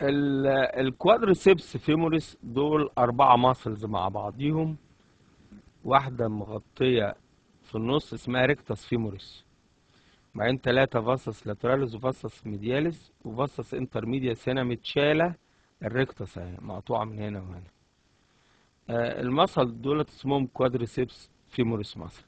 الكوادريسبس فيموريس دول أربعة ماسلز مع بعضيهم واحدة مغطية في النص اسمها ريكتاس فيموريس بعدين تلاتة فاسس لاتراليس وفاسس ميدياليس وفاسس انترميدياس هنا متشالة الريكتاس اهي مقطوعة من هنا وهنا آه المصل دولت اسمهم كوادريسبس فيموريس ماسل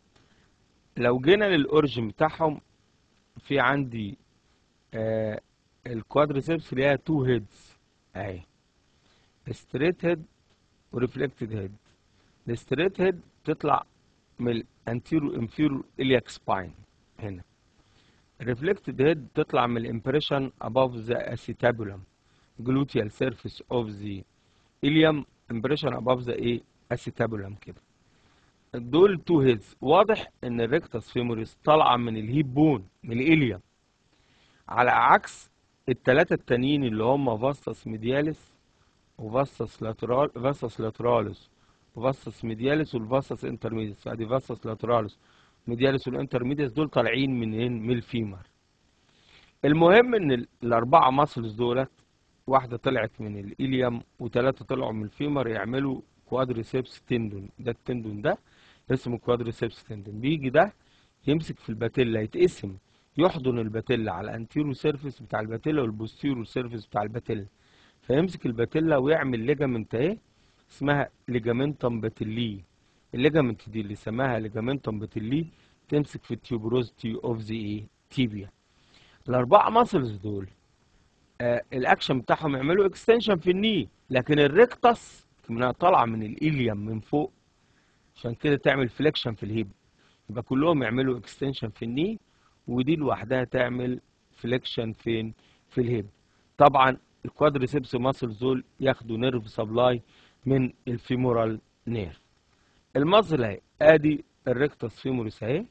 لو جينا للأورجن بتاعهم في عندي آه الكوادريسبس ليها تو هيدز اهي ستريت هيد وريفلكتد هيد الستريت هيد تطلع من الانتيرو انفيرو الياك سباين هنا الريفلكتد هيد تطلع من الامبريشن above the acetabulum gluteal surface of the ilium impression above the ايه acetabulum كده دول تو هيدز واضح ان الريكتس فيموريس طالعه من الهيب بون من الاليوم على عكس التلاتة التانيين اللي هم فاستس ميدياليس وفاستس لاترال فاستس لاتراليس وفاستس ميدياليس والفاستس انترميديس ادي فاستس لاتراليس ميدياليس والانترميديس دول طالعين منين من الفيمر المهم ان ال- الاربعه ماسلز دولت واحده طلعت من الاليوم وثلاثه طلعوا من الفيمر يعملوا كوادريسيبس تندون ده التندون ده اسمه كوادريسيبس تندون بيجي ده يمسك في الباتيلا يتقسم يحضن الباتيلا على الانتيرو سيرفيس بتاع الباتيلا والبوستيرو سيرفيس بتاع الباتيلا فيمسك الباتيلا ويعمل ليجامنت اهي اسمها ليجامنتم باتيلي الليجامنت دي اللي سماها ليجامنتم باتيلي تمسك في التيوبروزيتي اوف ذا ايه تيبيا الاربعه ماسلز دول آه الاكشن بتاعهم يعملوا اكستنشن في الني لكن الريكتس منها طالعه من الاليوم من فوق عشان كده تعمل فليكشن في الهيب يبقى كلهم يعملوا اكستنشن في الني ودي لوحدها تعمل فليكشن فين في الهيب طبعا الكوادريسبس ماسلز دول ياخدوا نيرف سبلاي من الفيمورال نيرف الماسل اهي ادي الريكتس فيموريس اهي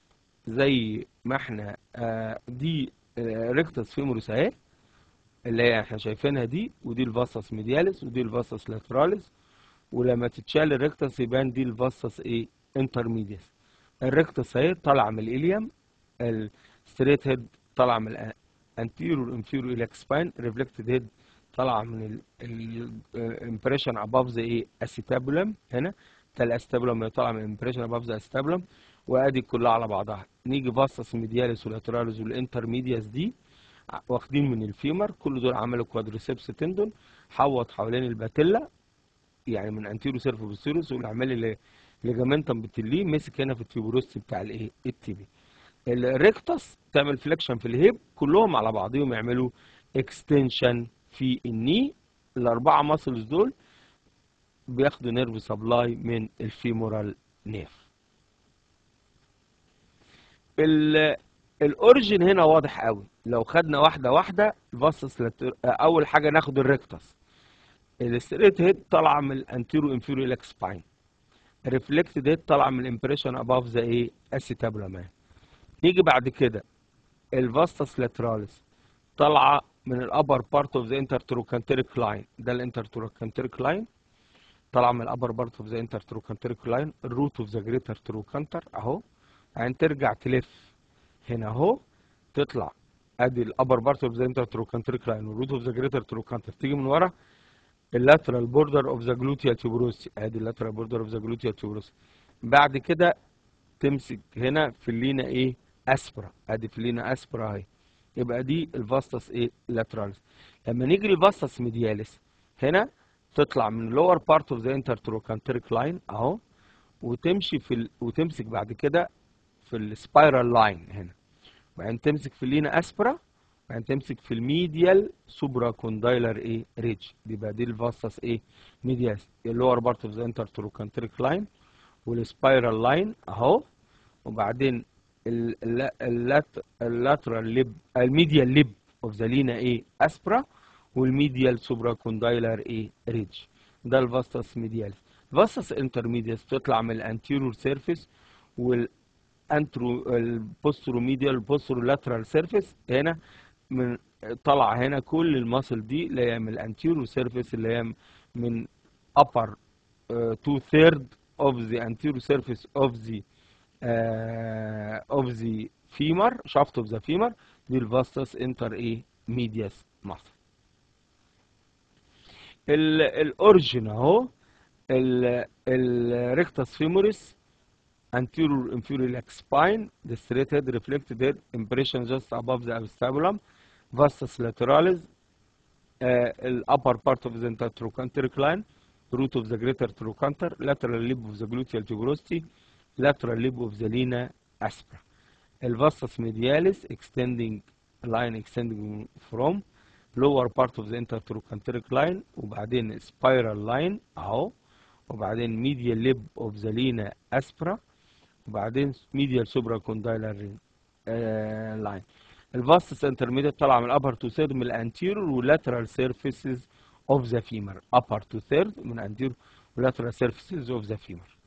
زي ما احنا آه دي آه ريكتس فيموريس اهي اللي هي احنا شايفينها دي ودي الفاسس ميدياليس ودي الفاسس لاتراليس ولما تتشال الريكتس يبان دي الفاسس ايه انترميديس الريكتس اهي طالعه من الاليوم الستريت هيد طالعه من الانتيرور انفيرور اليك سباين ريفلكتد هيد طالعه من الامبريشن اباف ذا ايه اسيتابولم هنا ده الاستابولم اللي طالعه من الامبريشن اباف ذا اسيتابولم وادي كلها على بعضها نيجي فاسس ميدياليس ولاتراليس والانترميدياس دي واخدين من الفيمر كل دول عملوا كوادريسبس تندون حوط حوالين الباتيلا يعني من انتيرو سيرفو بوستيروس والعمال اللي ليجامنتم بتليه مسك هنا في التيوبروست بتاع الايه التيبي الريكتس تعمل فليكشن في الهيب كلهم على بعضهم يعملوا اكستنشن في الني الاربعه ماسلز دول بياخدوا نيرف سبلاي من الفيمورال نيرف الاوريجن هنا واضح قوي لو خدنا واحده واحده الفاسس لاتر... اول حاجه ناخد الريكتس الستريت هيد طالعه من الانتيرو انفيرو اليك سباين الريفلكتد هيد طالعه من الامبريشن اباف ذا ايه اسيتابولم نيجي بعد كده الفاستس لاتراليس طالعه من الابر بارت اوف ذا انترتروكانتريك لاين ده الانترتروكانتريك لاين طالعه من الابر بارت اوف ذا انترتروكانتريك لاين الروت اوف ذا جريتر تروكانتر اهو يعني ترجع تلف هنا اهو تطلع ادي الابر بارت اوف ذا انترتروكانتريك لاين والروت اوف ذا جريتر تروكانتر تيجي من ورا اللاترال بوردر اوف ذا جلوتيال تيوبروسي ادي اللاترال بوردر اوف ذا جلوتيال تيوبروسي بعد كده تمسك هنا في اللينا ايه اسبرا ادي في اللينا اسبرا اهي يبقى دي الفاستس ايه لاتراليس لما نيجي للفاستس ميدياليس هنا تطلع من اللور بارت اوف ذا انترتروكانتريك لاين اهو وتمشي في ال... وتمسك بعد كده في السبايرال لاين هنا وبعدين تمسك في اللينا اسبرا وبعدين تمسك في الميديال سوبرا كوندايلر ايه ريدج دي بقى دي الفاستس ايه ميدياس اللور بارت اوف ذا انترتروكانتريك لاين والسبايرال لاين اهو وبعدين اللاترال ليب الميديال ليب اوف ذا لينا ايه اسبرا والميديال سوبرا كوندايلر ايه ريدج ده الفاستس ميدياليس الفاستس انترميدياس بتطلع من الانتيرور سيرفيس والانترو البوسترو ميديال البوسترو لاترال سيرفيس هنا من طلع هنا كل الماسل دي اللي هي من الانتيرور سيرفيس اللي هي من upper uh, two third of the anterior surface of the uh, of the femur shaft of the femur دي الفاستس انتر ايه medius muscle الاوريجين اهو الريكتس فيموريس anterior inferior iliac spine the straight head reflected head impression just above the acetabulum vastus lateralis uh, the upper part of the intertrochanteric line root of the greater trochanter lateral lip of the gluteal tuberosity lateral lip of the linea aspera الفاسtus medialis extending line extending from lower part of the intertrochanteric line وبعدين spiral line اهو وبعدين medial lip of the linea aspera وبعدين medial supracondylar uh, line الفاستس انترميديت طالعه من الابر تو ثيرد من الانتيرور واللاترال سيرفيسز اوف ذا فيمر upper تو ثيرد من anterior واللاترال سيرفيسز اوف ذا فيمر